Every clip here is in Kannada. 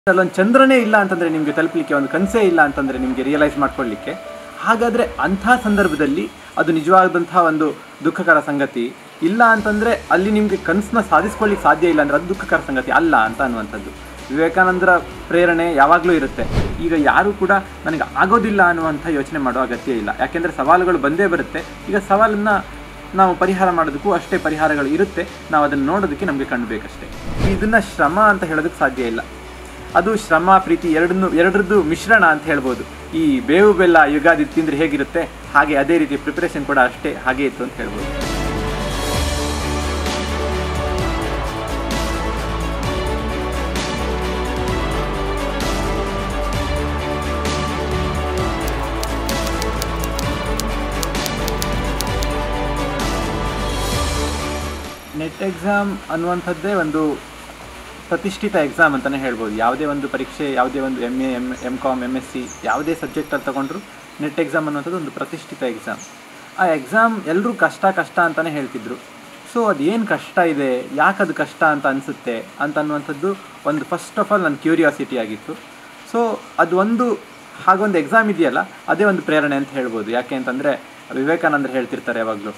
ಅಲ್ಲೊಂದು ಚಂದ್ರನೇ ಇಲ್ಲ ಅಂತಂದರೆ ನಿಮಗೆ ತಲುಪಲಿಕ್ಕೆ ಒಂದು ಕನಸೇ ಇಲ್ಲ ಅಂತಂದರೆ ನಿಮಗೆ ರಿಯಲೈಸ್ ಮಾಡ್ಕೊಳ್ಳಿಕ್ಕೆ ಹಾಗಾದರೆ ಅಂಥ ಸಂದರ್ಭದಲ್ಲಿ ಅದು ನಿಜವಾದಂಥ ಒಂದು ದುಃಖಕರ ಸಂಗತಿ ಇಲ್ಲ ಅಂತಂದರೆ ಅಲ್ಲಿ ನಿಮಗೆ ಕನಸನ್ನ ಸಾಧಿಸ್ಕೊಳ್ಳಿಕ್ಕೆ ಸಾಧ್ಯ ಇಲ್ಲ ಅಂದರೆ ಅದು ದುಃಖಕರ ಸಂಗತಿ ಅಲ್ಲ ಅಂತ ಅನ್ನುವಂಥದ್ದು ವಿವೇಕಾನಂದರ ಪ್ರೇರಣೆ ಯಾವಾಗಲೂ ಇರುತ್ತೆ ಈಗ ಯಾರೂ ಕೂಡ ನನಗೆ ಆಗೋದಿಲ್ಲ ಅನ್ನುವಂಥ ಯೋಚನೆ ಮಾಡೋ ಅಗತ್ಯ ಇಲ್ಲ ಯಾಕೆಂದರೆ ಸವಾಲುಗಳು ಬಂದೇ ಬರುತ್ತೆ ಈಗ ಸವಾಲನ್ನು ನಾವು ಪರಿಹಾರ ಮಾಡೋದಕ್ಕೂ ಅಷ್ಟೇ ಪರಿಹಾರಗಳು ಇರುತ್ತೆ ನಾವು ಅದನ್ನು ನೋಡೋದಕ್ಕೆ ನಮಗೆ ಕಾಣಬೇಕಷ್ಟೇ ಇದನ್ನು ಶ್ರಮ ಅಂತ ಹೇಳೋದಕ್ಕೆ ಸಾಧ್ಯ ಇಲ್ಲ ಅದು ಶ್ರಮ ಪ್ರೀತಿ ಎರಡನ್ನು ಎರಡರದ್ದು ಮಿಶ್ರಣ ಅಂತ ಹೇಳ್ಬೋದು ಈ ಬೇವು ಬೆಲ್ಲ ಯುಗಾದಿ ತಿಂದರೆ ಹೇಗಿರುತ್ತೆ ಹಾಗೆ ಅದೇ ರೀತಿ ಪ್ರಿಪರೇಷನ್ ಕೂಡ ಅಷ್ಟೇ ಹಾಗೆ ಇತ್ತು ಅಂತ ಹೇಳ್ಬೋದು ನೆಟ್ ಎಕ್ಸಾಮ್ ಅನ್ನುವಂಥದ್ದೇ ಒಂದು ಪ್ರತಿಷ್ಠಿತ ಎಕ್ಸಾಮ್ ಅಂತಲೇ ಹೇಳ್ಬೋದು ಯಾವುದೇ ಒಂದು ಪರೀಕ್ಷೆ ಯಾವುದೇ ಒಂದು M A M M com M S C ಯಾವುದೇ ಸಬ್ಜೆಕ್ಟಲ್ಲಿ ತೊಗೊಂಡ್ರು ನೆಟ್ ಎಕ್ಸಾಮ್ ಅನ್ನುವಂಥದ್ದು ಒಂದು ಪ್ರತಿಷ್ಠಿತ ಎಕ್ಸಾಮ್ ಆ ಎಕ್ಸಾಮ್ ಎಲ್ಲರೂ ಕಷ್ಟ ಕಷ್ಟ ಅಂತಲೇ ಹೇಳ್ತಿದ್ರು ಸೊ ಅದು ಏನು ಕಷ್ಟ ಇದೆ ಯಾಕೆ ಅದು ಕಷ್ಟ ಅಂತ ಅನಿಸುತ್ತೆ ಅಂತ ಅನ್ನುವಂಥದ್ದು ಒಂದು ಫಸ್ಟ್ ಆಫ್ ಆಲ್ ನನ್ನ ಕ್ಯೂರಿಯಾಸಿಟಿ ಆಗಿತ್ತು ಸೊ ಅದು ಒಂದು ಹಾಗೊಂದು ಎಕ್ಸಾಮ್ ಇದೆಯಲ್ಲ ಅದೇ ಒಂದು ಪ್ರೇರಣೆ ಅಂತ ಹೇಳ್ಬೋದು ಯಾಕೆ ಅಂತಂದರೆ ವಿವೇಕಾನಂದರು ಹೇಳ್ತಿರ್ತಾರೆ ಯಾವಾಗಲೂ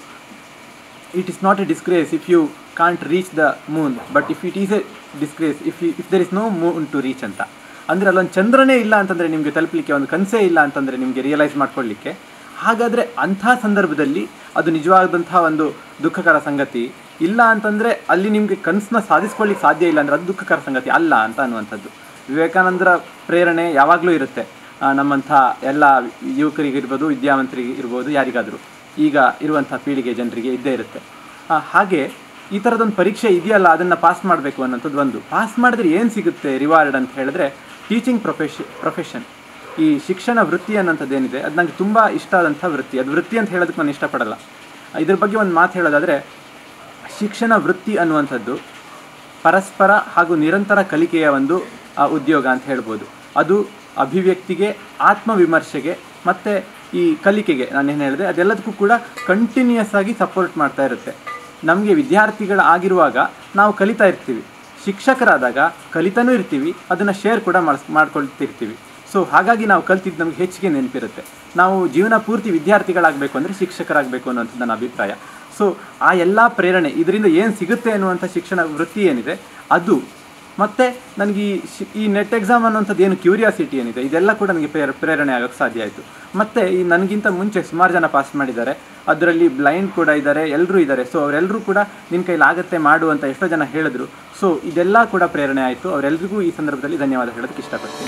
it is not a disgrace if you can't reach the moon but if it is a disgrace if you if there is no moon to reach ಅಂತ ಅಂದರೆ ಅಲ್ಲೊಂದು ಚಂದ್ರನೇ ಇಲ್ಲ ಅಂತಂದರೆ ನಿಮಗೆ ತಲುಪಲಿಕ್ಕೆ ಒಂದು ಕನಸೇ ಇಲ್ಲ ಅಂತಂದರೆ ನಿಮಗೆ ರಿಯಲೈಸ್ ಮಾಡ್ಕೊಳ್ಳಿಕ್ಕೆ ಹಾಗಾದರೆ ಅಂಥ ಸಂದರ್ಭದಲ್ಲಿ ಅದು ನಿಜವಾದಂಥ ಒಂದು ದುಃಖಕರ ಸಂಗತಿ ಇಲ್ಲ ಅಂತಂದರೆ ಅಲ್ಲಿ ನಿಮಗೆ ಕನಸನ್ನ ಸಾಧಿಸ್ಕೊಳ್ಳಿಕ್ಕೆ ಸಾಧ್ಯ ಇಲ್ಲ ಅಂದರೆ ಅದು ದುಃಖಕರ ಸಂಗತಿ ಅಲ್ಲ ಅಂತ ಅನ್ನುವಂಥದ್ದು ವಿವೇಕಾನಂದರ ಪ್ರೇರಣೆ ಯಾವಾಗಲೂ ಇರುತ್ತೆ ಆ, ನಮ್ಮಂಥ ಎಲ್ಲ ಯುವಕರಿಗಿರ್ಬೋದು ವಿದ್ಯಾವಂತರಿಗೆ ಇರ್ಬೋದು ಯಾರಿಗಾದರೂ ಈಗ ಇರುವಂಥ ಪೀಳಿಗೆ ಜನರಿಗೆ ಇದ್ದೇ ಇರುತ್ತೆ ಆ, ಹಾಗೆ ಈ ಥರದೊಂದು ಪರೀಕ್ಷೆ ಇದೆಯಲ್ಲ ಅದನ್ನು ಪಾಸ್ ಮಾಡಬೇಕು ಅನ್ನೋಂಥದ್ದು ಒಂದು ಪಾಸ್ ಮಾಡಿದ್ರೆ ಏನು ಸಿಗುತ್ತೆ ರಿವಾರ್ಡ್ ಅಂತ ಹೇಳಿದ್ರೆ ಟೀಚಿಂಗ್ ಪ್ರೊಫೆಷ ಪ್ರೊಫೆಷನ್ ಈ ಶಿಕ್ಷಣ ವೃತ್ತಿ ಅನ್ನೋಂಥದ್ದು ಏನಿದೆ ಅದು ನನಗೆ ತುಂಬ ಇಷ್ಟ ಆದಂಥ ವೃತ್ತಿ ಅದು ವೃತ್ತಿ ಅಂತ ಹೇಳೋದಕ್ಕೆ ನಾನು ಇಷ್ಟಪಡಲ್ಲ ಇದ್ರ ಬಗ್ಗೆ ಒಂದು ಮಾತು ಹೇಳೋದಾದರೆ ಶಿಕ್ಷಣ ವೃತ್ತಿ ಅನ್ನುವಂಥದ್ದು ಪರಸ್ಪರ ಹಾಗೂ ನಿರಂತರ ಕಲಿಕೆಯ ಒಂದು ಆ, ಉದ್ಯೋಗ ಅಂತ ಹೇಳ್ಬೋದು ಅದು ಅಭಿವ್ಯಕ್ತಿಗೆ ಆತ್ಮವಿಮರ್ಶೆಗೆ ಮತ್ತು ಈ ಕಲಿಕೆಗೆ ನಾನೇನು ಹೇಳಿದೆ ಅದೆಲ್ಲದಕ್ಕೂ ಕೂಡ ಕಂಟಿನ್ಯೂಯಸ್ ಆಗಿ ಸಪೋರ್ಟ್ ಮಾಡ್ತಾ ಇರುತ್ತೆ ನಮಗೆ ವಿದ್ಯಾರ್ಥಿಗಳಾಗಿರುವಾಗ ನಾವು ಕಲಿತಾ ಇರ್ತೀವಿ ಶಿಕ್ಷಕರಾದಾಗ ಕಲಿತಾನೂ ಇರ್ತೀವಿ ಅದನ್ನು ಶೇರ್ ಕೂಡ ಮಾಡಿಸ್ ಮಾಡ್ಕೊಳ್ತಿರ್ತೀವಿ ಸೊ ಹಾಗಾಗಿ ನಾವು ಕಲ್ತಿದ್ದು ನಮಗೆ ಹೆಚ್ಚಿಗೆ ನೆನಪಿರುತ್ತೆ ನಾವು ಜೀವನ ಪೂರ್ತಿ ವಿದ್ಯಾರ್ಥಿಗಳಾಗಬೇಕು ಅಂದರೆ ಶಿಕ್ಷಕರಾಗಬೇಕು ಅನ್ನೋಂಥದ್ದು ನನ್ನ ಅಭಿಪ್ರಾಯ ಸೊ ಆ ಎಲ್ಲ ಪ್ರೇರಣೆ ಇದರಿಂದ ಏನು ಸಿಗುತ್ತೆ ಅನ್ನುವಂಥ ಶಿಕ್ಷಣ ವೃತ್ತಿ ಏನಿದೆ ಅದು ಮತ್ತು ನನಗೆ ಈ ಶಿ ಈ ನೆಟ್ ಎಕ್ಸಾಮ್ ಅನ್ನೋಂಥದ್ದು ಏನು ಕ್ಯೂರಿಯಾಸಿಟಿ ಏನಿದೆ ಇದೆಲ್ಲ ಕೂಡ ನನಗೆ ಪ್ರೇರ ಪ್ರೇರಣೆ ಆಗೋಕ್ಕೆ ಸಾಧ್ಯ ಆಯಿತು ಮತ್ತು ಈ ನನಗಿಂತ ಮುಂಚೆ ಸುಮಾರು ಜನ ಪಾಸ್ ಮಾಡಿದ್ದಾರೆ ಅದರಲ್ಲಿ ಬ್ಲೈಂಡ್ ಕೂಡ ಇದ್ದಾರೆ ಎಲ್ಲರೂ ಇದ್ದಾರೆ ಸೊ ಅವರೆಲ್ಲರೂ ಕೂಡ ನಿನ್ನ ಕೈಲಿ ಆಗುತ್ತೆ ಮಾಡು ಅಂತ ಎಷ್ಟೋ ಜನ ಹೇಳಿದ್ರು ಸೊ ಇದೆಲ್ಲ ಕೂಡ ಪ್ರೇರಣೆ ಆಯಿತು ಅವರೆಲ್ಲರಿಗೂ ಈ ಸಂದರ್ಭದಲ್ಲಿ ಧನ್ಯವಾದ ಹೇಳೋದಕ್ಕೆ ಇಷ್ಟಪಡ್ತೀನಿ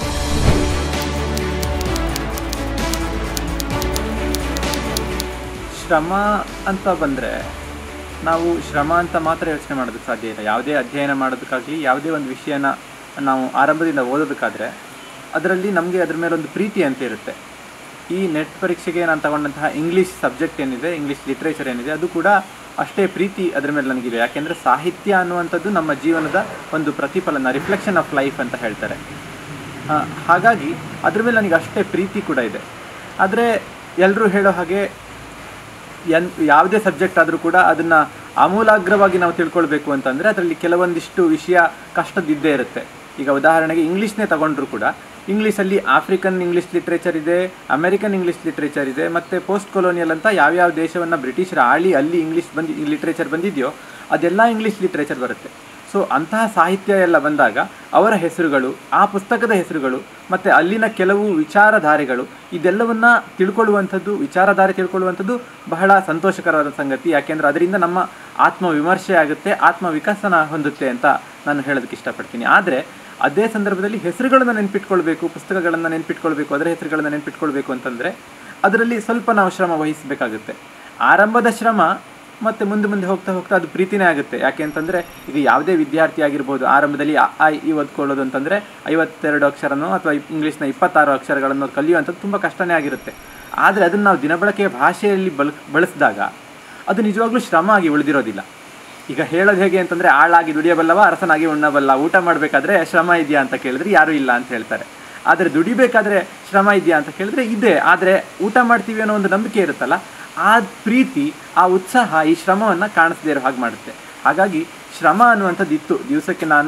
ಶ್ರಮ ಅಂತ ಬಂದರೆ ನಾವು ಶ್ರಮ ಅಂತ ಮಾತ್ರ ಯೋಚನೆ ಮಾಡೋದಕ್ಕೆ ಸಾಧ್ಯ ಇಲ್ಲ ಯಾವುದೇ ಅಧ್ಯಯನ ಮಾಡೋದಕ್ಕಾಗಲಿ ಯಾವುದೇ ಒಂದು ವಿಷಯನ ನಾವು ಆರಂಭದಿಂದ ಓದೋದಕ್ಕಾದರೆ ಅದರಲ್ಲಿ ನಮಗೆ ಅದ್ರ ಮೇಲೆ ಒಂದು ಪ್ರೀತಿ ಅಂತ ಇರುತ್ತೆ ಈ ನೆಟ್ ಪರೀಕ್ಷೆಗೆ ನಾನು ತಗೊಂಡಂತಹ ಇಂಗ್ಲೀಷ್ ಸಬ್ಜೆಕ್ಟ್ ಏನಿದೆ ಇಂಗ್ಲೀಷ್ ಲಿಟ್ರೇಚರ್ ಏನಿದೆ ಅದು ಕೂಡ ಅಷ್ಟೇ ಪ್ರೀತಿ ಅದರ ಮೇಲೆ ನನಗಿದೆ ಯಾಕೆಂದರೆ ಸಾಹಿತ್ಯ ಅನ್ನುವಂಥದ್ದು ನಮ್ಮ ಜೀವನದ ಒಂದು ಪ್ರತಿಫಲನ ರಿಫ್ಲೆಕ್ಷನ್ ಆಫ್ ಲೈಫ್ ಅಂತ ಹೇಳ್ತಾರೆ ಆ, ಹಾಗಾಗಿ ಅದ್ರ ಮೇಲೆ ನನಗೆ ಅಷ್ಟೇ ಪ್ರೀತಿ ಕೂಡ ಇದೆ ಆದರೆ ಎಲ್ಲರೂ ಹೇಳೋ ಹಾಗೆ ಎನ್ ಯಾವುದೇ ಸಬ್ಜೆಕ್ಟ್ ಆದರೂ ಕೂಡ ಅದನ್ನು ಆಮೂಲಾಗ್ರವಾಗಿ ನಾವು ತಿಳ್ಕೊಳ್ಬೇಕು ಅಂತಂದರೆ ಅದರಲ್ಲಿ ಕೆಲವೊಂದಿಷ್ಟು ವಿಷಯ ಕಷ್ಟದಿದ್ದೇ ಇರುತ್ತೆ ಈಗ ಉದಾಹರಣೆಗೆ ಇಂಗ್ಲೀಷ್ನೇ ತಗೊಂಡ್ರು ಕೂಡ ಇಂಗ್ಲೀಷಲ್ಲಿ ಆಫ್ರಿಕನ್ ಇಂಗ್ಲೀಷ್ ಲಿಟ್ರೇಚರ್ ಇದೆ ಅಮೆರಿಕನ್ ಇಂಗ್ಲೀಷ್ ಲಿಟ್ರೇಚರ್ ಇದೆ ಮತ್ತು ಪೋಸ್ಟ್ ಕೊಲೋನಿಯಲ್ ಅಂತ ಯಾವ್ಯಾವ ದೇಶವನ್ನು ಬ್ರಿಟಿಷರು ಆಳಿ ಅಲ್ಲಿ ಇಂಗ್ಲೀಷ್ ಬಂದು ಲಿಟ್ರೇಚರ್ ಬಂದಿದೆಯೋ ಅದೆಲ್ಲ ಇಂಗ್ಲೀಷ್ ಲಿಟ್ರೇಚರ್ ಬರುತ್ತೆ ಸೊ ಅಂತಹ ಸಾಹಿತ್ಯ ಎಲ್ಲ ಬಂದಾಗ ಅವರ ಹೆಸರುಗಳು ಆ ಪುಸ್ತಕದ ಹೆಸರುಗಳು ಮತ್ತು ಅಲ್ಲಿನ ಕೆಲವು ವಿಚಾರಧಾರೆಗಳು ಇದೆಲ್ಲವನ್ನ ತಿಳ್ಕೊಳ್ಳುವಂಥದ್ದು ವಿಚಾರಧಾರೆ ತಿಳ್ಕೊಳ್ಳುವಂಥದ್ದು ಬಹಳ ಸಂತೋಷಕರವಾದ ಸಂಗತಿ ಯಾಕೆಂದರೆ ಅದರಿಂದ ನಮ್ಮ ಆತ್ಮ ವಿಮರ್ಶೆ ಆಗುತ್ತೆ ಆತ್ಮ ವಿಕಸನ ಹೊಂದುತ್ತೆ ಅಂತ ನಾನು ಹೇಳೋದಕ್ಕೆ ಇಷ್ಟಪಡ್ತೀನಿ ಆದರೆ ಅದೇ ಸಂದರ್ಭದಲ್ಲಿ ಹೆಸರುಗಳನ್ನು ನೆನ್ಪಿಟ್ಕೊಳ್ಬೇಕು ಪುಸ್ತಕಗಳನ್ನು ನೆನ್ಪಿಟ್ಕೊಳ್ಬೇಕು ಅದರ ಹೆಸರುಗಳನ್ನು ನೆನ್ಪಿಟ್ಕೊಳ್ಬೇಕು ಅಂತಂದರೆ ಅದರಲ್ಲಿ ಸ್ವಲ್ಪ ನಾವು ಶ್ರಮ ವಹಿಸಬೇಕಾಗುತ್ತೆ ಆರಂಭದ ಶ್ರಮ ಮತ್ತು ಮುಂದೆ ಮುಂದೆ ಹೋಗ್ತಾ ಹೋಗ್ತಾ ಅದು ಪ್ರೀತಿನೇ ಆಗುತ್ತೆ ಯಾಕೆ ಅಂತಂದರೆ ಈಗ ಯಾವುದೇ ವಿದ್ಯಾರ್ಥಿ ಆಗಿರ್ಬೋದು ಆರಂಭದಲ್ಲಿ ಅ ಆ, ಇ ಓದ್ಕೊಳ್ಳೋದು ಅಂತಂದರೆ ಐವತ್ತೆರಡು ಅಕ್ಷರನೋ ಅಥವಾ ಇಂಗ್ಲೀಷ್ನ ಇಪ್ಪತ್ತಾರು ಅಕ್ಷರಗಳನ್ನು ಕಲಿಯುವಂಥದ್ದು ತುಂಬ ಕಷ್ಟನೇ ಆಗಿರುತ್ತೆ ಆದರೆ ಅದನ್ನು ನಾವು ದಿನಬಳಕೆಯ ಭಾಷೆಯಲ್ಲಿ ಬಳ ಬಳಸಿದಾಗ ಅದು ನಿಜವಾಗ್ಲೂ ಶ್ರಮ ಆಗಿ ಉಳಿದಿರೋದಿಲ್ಲ ಈಗ ಹೇಳೋದು ಹೇಗೆ ಅಂತಂದರೆ ಆಳಾಗಿ ದುಡಿಯಬಲ್ಲವ ಅರಸನಾಗಿ ಉಣ್ಣಬಲ್ಲ ಊಟ ಮಾಡಬೇಕಾದ್ರೆ ಶ್ರಮ ಇದೆಯಾ ಅಂತ ಕೇಳಿದ್ರೆ ಯಾರೂ ಇಲ್ಲ ಅಂತ ಹೇಳ್ತಾರೆ ಆದರೆ ದುಡಿಬೇಕಾದ್ರೆ ಶ್ರಮ ಇದೆಯಾ ಅಂತ ಕೇಳಿದ್ರೆ ಇದೆ ಆದರೆ ಊಟ ಮಾಡ್ತೀವಿ ಅನ್ನೋ ಒಂದು ನಂಬಿಕೆ ಇರುತ್ತಲ್ಲ ಆ ಪ್ರೀತಿ ಆ ಉತ್ಸಾಹ ಈ ಶ್ರಮವನ್ನು ಕಾಣಿಸದೇ ಇರೋ ಹಾಗೆ ಮಾಡುತ್ತೆ ಹಾಗಾಗಿ ಶ್ರಮ ಅನ್ನುವಂಥದ್ದು ಇತ್ತು ದಿವಸಕ್ಕೆ ನಾನು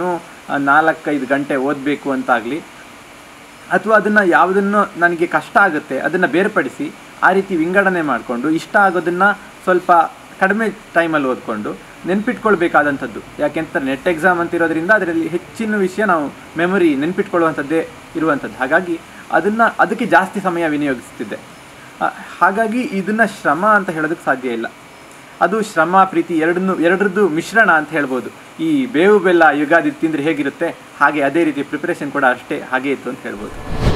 ನಾಲ್ಕೈದು ಗಂಟೆ ಓದಬೇಕು ಅಂತಾಗಲಿ ಅಥವಾ ಅದನ್ನು ಯಾವುದನ್ನು ನನಗೆ ಕಷ್ಟ ಆಗುತ್ತೆ ಅದನ್ನು ಬೇರ್ಪಡಿಸಿ ಆ ರೀತಿ ವಿಂಗಡಣೆ ಮಾಡಿಕೊಂಡು ಇಷ್ಟ ಆಗೋದನ್ನು ಸ್ವಲ್ಪ ಕಡಿಮೆ ಟೈಮಲ್ಲಿ ಓದ್ಕೊಂಡು ನೆನ್ಪಿಟ್ಕೊಳ್ಬೇಕಾದಂಥದ್ದು ಯಾಕೆಂತಂದ್ರೆ ನೆಟ್ ಎಕ್ಸಾಮ್ ಅಂತ ಇರೋದ್ರಿಂದ ಅದರಲ್ಲಿ ಹೆಚ್ಚಿನ ವಿಷಯ ನಾವು ಮೆಮೊರಿ ನೆನ್ಪಿಟ್ಕೊಳ್ಳುವಂಥದ್ದೇ ಇರುವಂಥದ್ದು ಹಾಗಾಗಿ ಅದನ್ನು ಅದಕ್ಕೆ ಜಾಸ್ತಿ ಸಮಯ ವಿನಿಯೋಗಿಸ್ತಿದ್ದೆ ಆ, ಹಾಗಾಗಿ ಇದನ್ನು ಶ್ರಮ ಅಂತ ಹೇಳೋದಕ್ಕೆ ಸಾಧ್ಯ ಇಲ್ಲ ಅದು ಶ್ರಮ ಪ್ರೀತಿ ಎರಡನ್ನು ಎರಡರದ್ದು ಮಿಶ್ರಣ ಅಂತ ಹೇಳ್ಬೋದು ಈ ಬೇವು ಬೆಲ್ಲ ಯುಗಾದಿ ತಿಂದರೆ ಹೇಗಿರುತ್ತೆ ಹಾಗೆ ಅದೇ ರೀತಿ ಪ್ರಿಪರೇಷನ್ ಕೂಡ ಅಷ್ಟೇ ಹಾಗೆ ಇತ್ತು ಅಂತ ಹೇಳ್ಬೋದು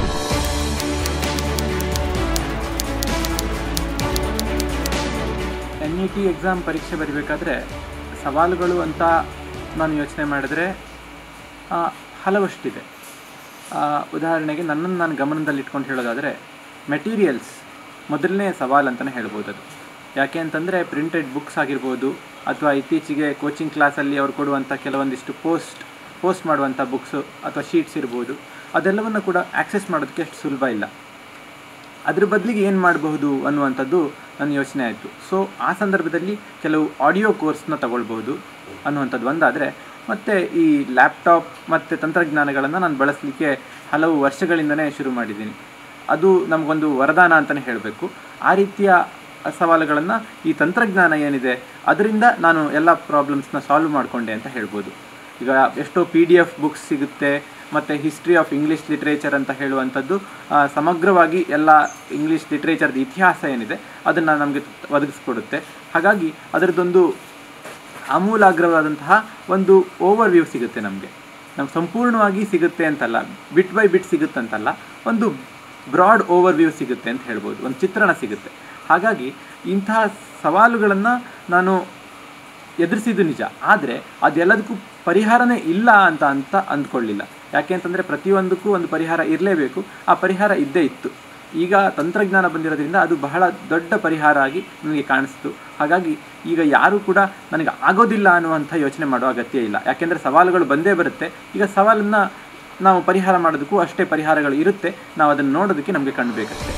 ಎನ್ ಇ ಟಿ ಎಕ್ಸಾಮ್ ಪರೀಕ್ಷೆ ಬರೀಬೇಕಾದ್ರೆ ಸವಾಲುಗಳು ಅಂತ ನಾನು ಯೋಚನೆ ಮಾಡಿದ್ರೆ ಆ, ಹಲವಷ್ಟಿದೆ ಆ, ಉದಾಹರಣೆಗೆ ನನ್ನನ್ನು ನಾನು ಗಮನದಲ್ಲಿಟ್ಕೊಂಡು ಹೇಳೋದಾದರೆ ಮೆಟೀರಿಯಲ್ಸ್ ಮೊದಲನೇ ಸವಾಲು ಅಂತಲೇ ಹೇಳ್ಬೋದು ಅದು ಯಾಕೆ ಅಂತಂದರೆ ಪ್ರಿಂಟೆಡ್ ಬುಕ್ಸ್ ಆಗಿರ್ಬೋದು ಅಥವಾ ಇತ್ತೀಚೆಗೆ ಕೋಚಿಂಗ್ ಕ್ಲಾಸಲ್ಲಿ ಅವ್ರು ಕೊಡುವಂಥ ಕೆಲವೊಂದಿಷ್ಟು ಪೋಸ್ಟ್ ಪೋಸ್ಟ್ ಮಾಡುವಂಥ ಬುಕ್ಸು ಅಥವಾ ಶೀಟ್ಸ್ ಇರ್ಬೋದು ಅದೆಲ್ಲವನ್ನು ಕೂಡ ಆಕ್ಸೆಸ್ ಮಾಡೋದಕ್ಕೆ ಅಷ್ಟು ಸುಲಭ ಇಲ್ಲ ಅದ್ರ ಬದಲಿಗೆ ಏನು ಮಾಡಬಹುದು ಅನ್ನುವಂಥದ್ದು ನನ್ನ ಯೋಚನೆ ಆಯಿತು ಸೊ ಆ ಸಂದರ್ಭದಲ್ಲಿ ಕೆಲವು ಆಡಿಯೋ ಕೋರ್ಸ್ನ ತಗೊಳ್ಬಹುದು ಅನ್ನುವಂಥದ್ದು ಒಂದಾದರೆ ಮತ್ತು ಈ ಲ್ಯಾಪ್ಟಾಪ್ ಮತ್ತು ತಂತ್ರಜ್ಞಾನಗಳನ್ನು ನಾನು ಬಳಸಲಿಕ್ಕೆ ಹಲವು ವರ್ಷಗಳಿಂದನೇ ಶುರು ಮಾಡಿದ್ದೀನಿ ಅದು ನಮಗೊಂದು ವರದಾನ ಅಂತಲೇ ಹೇಳಬೇಕು ಆ ರೀತಿಯ ಸವಾಲುಗಳನ್ನು ಈ ತಂತ್ರಜ್ಞಾನ ಏನಿದೆ ಅದರಿಂದ ನಾನು ಎಲ್ಲ ಪ್ರಾಬ್ಲಮ್ಸ್ನ ಸಾಲ್ವ್ ಮಾಡಿಕೊಂಡೆ ಅಂತ ಹೇಳ್ಬೋದು ಈಗ ಎಷ್ಟೋ ಪಿ ಡಿ ಎಫ್ ಬುಕ್ಸ್ ಸಿಗುತ್ತೆ ಮತ್ತು ಹಿಸ್ಟ್ರಿ ಆಫ್ ಇಂಗ್ಲೀಷ್ ಲಿಟ್ರೇಚರ್ ಅಂತ ಹೇಳುವಂಥದ್ದು ಆ, ಸಮಗ್ರವಾಗಿ ಎಲ್ಲ ಇಂಗ್ಲೀಷ್ ಲಿಟ್ರೇಚರ್ದ ಇತಿಹಾಸ ಏನಿದೆ ಅದನ್ನು ನಮಗೆ ಒದಗಿಸ್ಕೊಡುತ್ತೆ ಹಾಗಾಗಿ ಅದರದ್ದೊಂದು ಆಮೂಲಾಗ್ರವಾದಂತಹ ಒಂದು ಓವರ್ ವ್ಯೂ ಸಿಗುತ್ತೆ ನಮಗೆ ನಮ್ಗೆ ಸಂಪೂರ್ಣವಾಗಿ ಸಿಗುತ್ತೆ ಅಂತಲ್ಲ ಬಿಟ್ ಬೈ ಬಿಟ್ ಸಿಗುತ್ತಂತಲ್ಲ ಒಂದು ಬ್ರಾಡ್ ಓವರ್ ವ್ಯೂ ಸಿಗುತ್ತೆ ಅಂತ ಹೇಳ್ಬೋದು ಒಂದು ಚಿತ್ರಣ ಸಿಗುತ್ತೆ ಹಾಗಾಗಿ ಇಂತಹ ಸವಾಲುಗಳನ್ನು ನಾನು ಎದುರಿಸಿದ್ದು ನಿಜ ಆದರೆ ಅದೆಲ್ಲದಕ್ಕೂ ಪರಿಹಾರನೇ ಇಲ್ಲ ಅಂತ ಅಂತ ಅಂದ್ಕೊಳ್ಳಿಲ್ಲ ಯಾಕೆ ಅಂತಂದರೆ ಪ್ರತಿಯೊಂದಕ್ಕೂ ಒಂದು ಪರಿಹಾರ ಇರಲೇಬೇಕು ಆ ಪರಿಹಾರ ಇದ್ದೇ ಇತ್ತು ಈಗ ತಂತ್ರಜ್ಞಾನ ಬಂದಿರೋದ್ರಿಂದ ಅದು ಬಹಳ ದೊಡ್ಡ ಪರಿಹಾರ ಆಗಿ ನನಗೆ ಕಾಣಿಸ್ತು ಹಾಗಾಗಿ ಈಗ ಯಾರೂ ಕೂಡ ನನಗೆ ಆಗೋದಿಲ್ಲ ಅನ್ನುವಂಥ ಯೋಚನೆ ಮಾಡೋ ಅಗತ್ಯ ಇಲ್ಲ ಯಾಕೆಂದರೆ ಸವಾಲುಗಳು ಬಂದೇ ಬರುತ್ತೆ ಈಗ ಸವಾಲನ್ನು ನಾವು ಪರಿಹಾರ ಮಾಡೋದಕ್ಕೂ ಅಷ್ಟೇ ಪರಿಹಾರಗಳು ಇರುತ್ತೆ ನಾವು ಅದನ್ನು ನೋಡೋದಕ್ಕೆ ನಮಗೆ ಕಾಣಬೇಕಷ್ಟೇ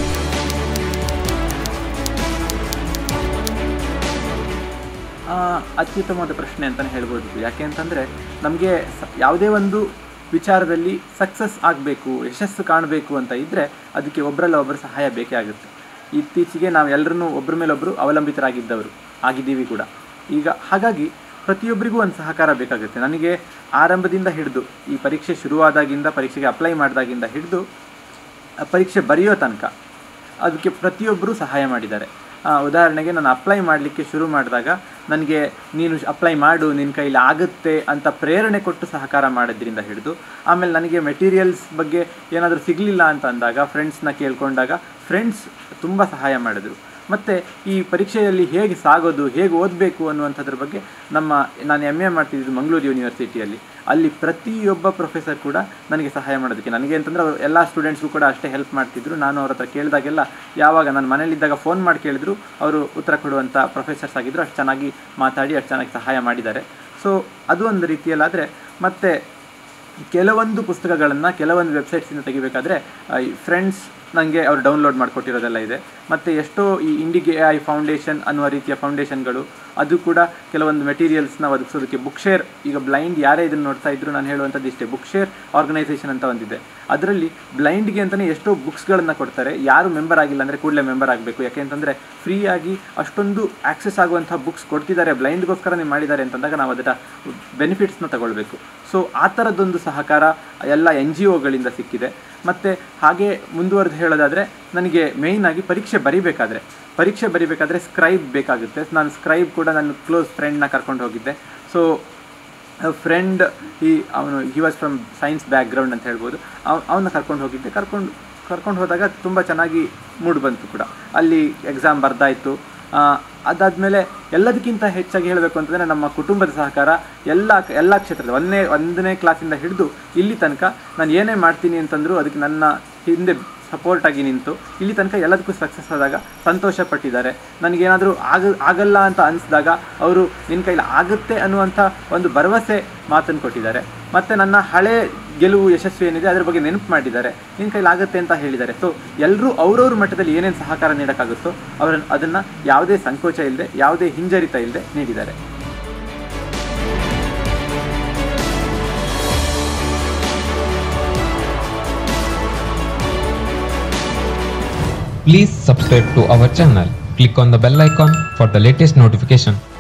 ಆ, ಅತ್ಯುತ್ತಮವಾದ ಪ್ರಶ್ನೆ ಅಂತಲೇ ಹೇಳ್ಬೋದು ಯಾಕೆ ಅಂತಂದರೆ ನಮಗೆ ಯಾವುದೇ ಒಂದು ವಿಚಾರದಲ್ಲಿ ಸಕ್ಸಸ್ ಆಗಬೇಕು ಯಶಸ್ಸು ಕಾಣಬೇಕು ಅಂತ ಇದ್ದರೆ ಅದಕ್ಕೆ ಒಬ್ಬರಲ್ಲ ಒಬ್ಬರ ಸಹಾಯ ಬೇಕೇ ಆಗುತ್ತೆ ಇತ್ತೀಚೆಗೆ ನಾವು ಎಲ್ಲರನ್ನೂ ಒಬ್ಬರ ಮೇಲೊಬ್ಬರು ಅವಲಂಬಿತರಾಗಿದ್ದವರು ಆಗಿದ್ದೀವಿ ಕೂಡ ಈಗ ಹಾಗಾಗಿ ಪ್ರತಿಯೊಬ್ಬರಿಗೂ ಒಂದು ಸಹಕಾರ ಬೇಕಾಗುತ್ತೆ ನನಗೆ ಆರಂಭದಿಂದ ಹಿಡಿದು ಈ ಪರೀಕ್ಷೆ ಶುರುವಾದಾಗಿಂದ ಪರೀಕ್ಷೆಗೆ ಅಪ್ಲೈ ಮಾಡಿದಾಗಿಂದ ಹಿಡಿದು ಆ ಪರೀಕ್ಷೆ ಬರೆಯೋ ತನಕ ಅದಕ್ಕೆ ಪ್ರತಿಯೊಬ್ಬರೂ ಸಹಾಯ ಮಾಡಿದ್ದಾರೆ ಆ, ಉದಾಹರಣೆಗೆ ನಾನು ಅಪ್ಲೈ ಮಾಡಲಿಕ್ಕೆ ಶುರು ಮಾಡಿದಾಗ ನನಗೆ ನೀನು ಅಪ್ಲೈ ಮಾಡು ನಿನ್ನ ಕೈಲಿ ಆಗುತ್ತೆ ಅಂತ ಪ್ರೇರಣೆ ಕೊಟ್ಟು ಸಹಕಾರ ಮಾಡೋದ್ರಿಂದ ಹಿಡಿದು ಆಮೇಲೆ ನನಗೆ ಮೆಟೀರಿಯಲ್ಸ್ ಬಗ್ಗೆ ಏನಾದರೂ ಸಿಗಲಿಲ್ಲ ಅಂತ ಅಂದಾಗ ಫ್ರೆಂಡ್ಸ್ನ ಕೇಳ್ಕೊಂಡಾಗ ಫ್ರೆಂಡ್ಸ್ ತುಂಬ ಸಹಾಯ ಮಾಡಿದ್ರು ಮತ್ತು ಈ ಪರೀಕ್ಷೆಯಲ್ಲಿ ಹೇಗೆ ಸಾಗೋದು ಹೇಗೆ ಓದಬೇಕು ಅನ್ನುವಂಥದ್ರ ಬಗ್ಗೆ ನಮ್ಮ ನಾನು ಎಮ್ ಎ ಮಾಡ್ತಿದ್ದು ಮಂಗಳೂರು ಯೂನಿವರ್ಸಿಟಿಯಲ್ಲಿ ಅಲ್ಲಿ ಪ್ರತಿಯೊಬ್ಬ ಪ್ರೊಫೆಸರ್ ಕೂಡ ನನಗೆ ಸಹಾಯ ಮಾಡೋದಕ್ಕೆ ನನಗೆ ಅಂತಂದರೆ ಅವರು ಎಲ್ಲ ಸ್ಟೂಡೆಂಟ್ಸ್ಗೂ ಕೂಡ ಅಷ್ಟೇ ಹೆಲ್ಪ್ ಮಾಡ್ತಿದ್ರು ನಾನು ಅವ್ರ ಹತ್ರ ಕೇಳಿದಾಗೆಲ್ಲ ಯಾವಾಗ ನಾನು ಮನೇಲಿದ್ದಾಗ ಫೋನ್ ಮಾಡಿ ಕೇಳಿದ್ರು ಅವರು ಉತ್ತರ ಕೊಡುವಂಥ ಪ್ರೊಫೆಸರ್ಸ್ ಆಗಿದ್ದರು ಅಷ್ಟು ಚೆನ್ನಾಗಿ ಮಾತಾಡಿ ಅಷ್ಟು ಚೆನ್ನಾಗಿ ಸಹಾಯ ಮಾಡಿದ್ದಾರೆ ಸೊ ಅದು ಒಂದು ರೀತಿಯಲ್ಲಾದರೆ ಮತ್ತು ಕೆಲವೊಂದು ಪುಸ್ತಕಗಳನ್ನು ಕೆಲವೊಂದು ವೆಬ್ಸೈಟ್ಸಿಂದ ತೆಗಿಬೇಕಾದ್ರೆ ಆ, ಈ ಫ್ರೆಂಡ್ಸ್ ನನಗೆ ಅವ್ರು ಡೌನ್ಲೋಡ್ ಮಾಡಿಕೊಟ್ಟಿರೋದೆಲ್ಲ ಇದೆ ಮತ್ತು ಎಷ್ಟೋ ಈ ಇಂಡಿಗೆ ಐ ಫೌಂಡೇಶನ್ ಅನ್ನುವ ರೀತಿಯ ಫೌಂಡೇಶನ್ಗಳು ಅದು ಕೂಡ ಕೆಲವೊಂದು ಮೆಟೀರಿಯಲ್ಸ್ನ ಒದಗಿಸೋದಕ್ಕೆ ಬುಕ್ ಶೇರ್ ಈಗ ಬ್ಲೈಂಡ್ ಯಾರೇ ಇದನ್ನು ನೋಡ್ತಾ ಇದ್ರು ನಾನು ಹೇಳುವಂಥದ್ದು ಇಷ್ಟೇ ಬುಕ್ ಶೇರ್ ಆರ್ಗನೈಸೇಷನ್ ಅಂತ ಒಂದಿದೆ ಅದರಲ್ಲಿ ಬ್ಲೈಂಡ್ಗೆ ಅಂತಲೇ ಎಷ್ಟೋ ಬುಕ್ಸ್ಗಳನ್ನು ಕೊಡ್ತಾರೆ ಯಾರು ಮೆಂಬರ್ ಆಗಿಲ್ಲ ಅಂದರೆ ಕೂಡಲೇ ಮೆಂಬರ್ ಆಗಬೇಕು ಯಾಕೆ ಅಂತಂದರೆ ಫ್ರೀಯಾಗಿ ಅಷ್ಟೊಂದು ಆಕ್ಸೆಸ್ ಆಗುವಂಥ ಬುಕ್ಸ್ ಕೊಡ್ತಿದ್ದಾರೆ ಬ್ಲೈಂಡ್ಗೋಸ್ಕರನೇ ಮಾಡಿದ್ದಾರೆ ಅಂತಂದಾಗ ನಾವು ಅದರ ಬೆನಿಫಿಟ್ಸ್ನ ತಗೊಳ್ಬೇಕು ಸೊ ಆ ಥರದ್ದೊಂದು ಸಹಕಾರ ಎಲ್ಲ ಎನ್ ಜಿ ಒಗಳಿಂದ ಸಿಕ್ಕಿದೆ ಮತ್ತು ಹಾಗೆ ಮುಂದುವರೆದು ಹೇಳೋದಾದರೆ ನನಗೆ ಮೇಯ್ನ್ ಆಗಿ ಪರೀಕ್ಷೆ ಬರಿಬೇಕಾದ್ರೆ ಪರೀಕ್ಷೆ ಬರಿಬೇಕಾದ್ರೆ ಸ್ಕ್ರೈಬ್ ಬೇಕಾಗುತ್ತೆ ನಾನು ಸ್ಕ್ರೈಬ್ ಕೂಡ ನನ್ನ ಕ್ಲೋಸ್ ಫ್ರೆಂಡ್ನ ಕರ್ಕೊಂಡು ಹೋಗಿದ್ದೆ ಸೊ ಫ್ರೆಂಡ್ ಈ ಅವನು he was from science background ಅಂತ ಹೇಳ್ಬೋದು ಅವ್ ಅವನ್ನ ಕರ್ಕೊಂಡು ಹೋಗಿದ್ದೆ ಕರ್ಕೊಂಡು ಕರ್ಕೊಂಡು ಹೋದಾಗ ತುಂಬ ಚೆನ್ನಾಗಿ ಮೂಡ್ ಬಂತು ಕೂಡ ಅಲ್ಲಿ ಎಕ್ಸಾಮ್ ಬರ್ದಾಯಿತು ಅದಾದಮೇಲೆ ಎಲ್ಲದಕ್ಕಿಂತ ಹೆಚ್ಚಾಗಿ ಹೇಳಬೇಕು ಅಂತಂದರೆ ನಮ್ಮ ಕುಟುಂಬದ ಸಹಕಾರ ಎಲ್ಲ ಎಲ್ಲ ಕ್ಷೇತ್ರದ ಒಂದನೇ ಒಂದನೇ ಕ್ಲಾಸಿಂದ ಹಿಡಿದು ಇಲ್ಲಿ ತನಕ ನಾನು ಏನೇ ಮಾಡ್ತೀನಿ ಅಂತಂದರೂ ಅದಕ್ಕೆ ನನ್ನ ಹಿಂದೆ ಸಪೋರ್ಟಾಗಿ ನಿಂತು ಇಲ್ಲಿ ತನಕ ಎಲ್ಲದಕ್ಕೂ ಸಕ್ಸಸ್ ಆದಾಗ ಸಂತೋಷ ಪಟ್ಟಿದ್ದಾರೆ ನನಗೇನಾದರೂ ಆಗ ಆಗಲ್ಲ ಅಂತ ಅನಿಸಿದಾಗ ಅವರು ನಿನ್ನ ಕೈಲಿ ಆಗುತ್ತೆ ಅನ್ನುವಂಥ ಒಂದು ಭರವಸೆ ಮಾತನ್ನು ಕೊಟ್ಟಿದ್ದಾರೆ ಮತ್ತು ನನ್ನ ಹಳೆ ಗೆಲುವು ಯಶಸ್ವಿ ಏನಿದೆ ಅದ್ರ ಬಗ್ಗೆ ನೆನಪು ಮಾಡಿದ್ದಾರೆ ನಿನ್ನ ಕೈಲಿ ಆಗುತ್ತೆ ಅಂತ ಹೇಳಿದ್ದಾರೆ ಸೊ ಎಲ್ಲರೂ ಅವ್ರವ್ರ ಮಟ್ಟದಲ್ಲಿ ಏನೇನು ಸಹಕಾರ ನೀಡೋಕ್ಕಾಗುತ್ತೋ ಅವರ ಅದನ್ನು ಯಾವುದೇ ಸಂಕೋಚ ಇಲ್ಲದೆ ಯಾವುದೇ ಹಿಂಜರಿತ ಇಲ್ಲದೆ ನೀಡಿದ್ದಾರೆ Please subscribe to our channel. Click on the bell icon for the latest notification.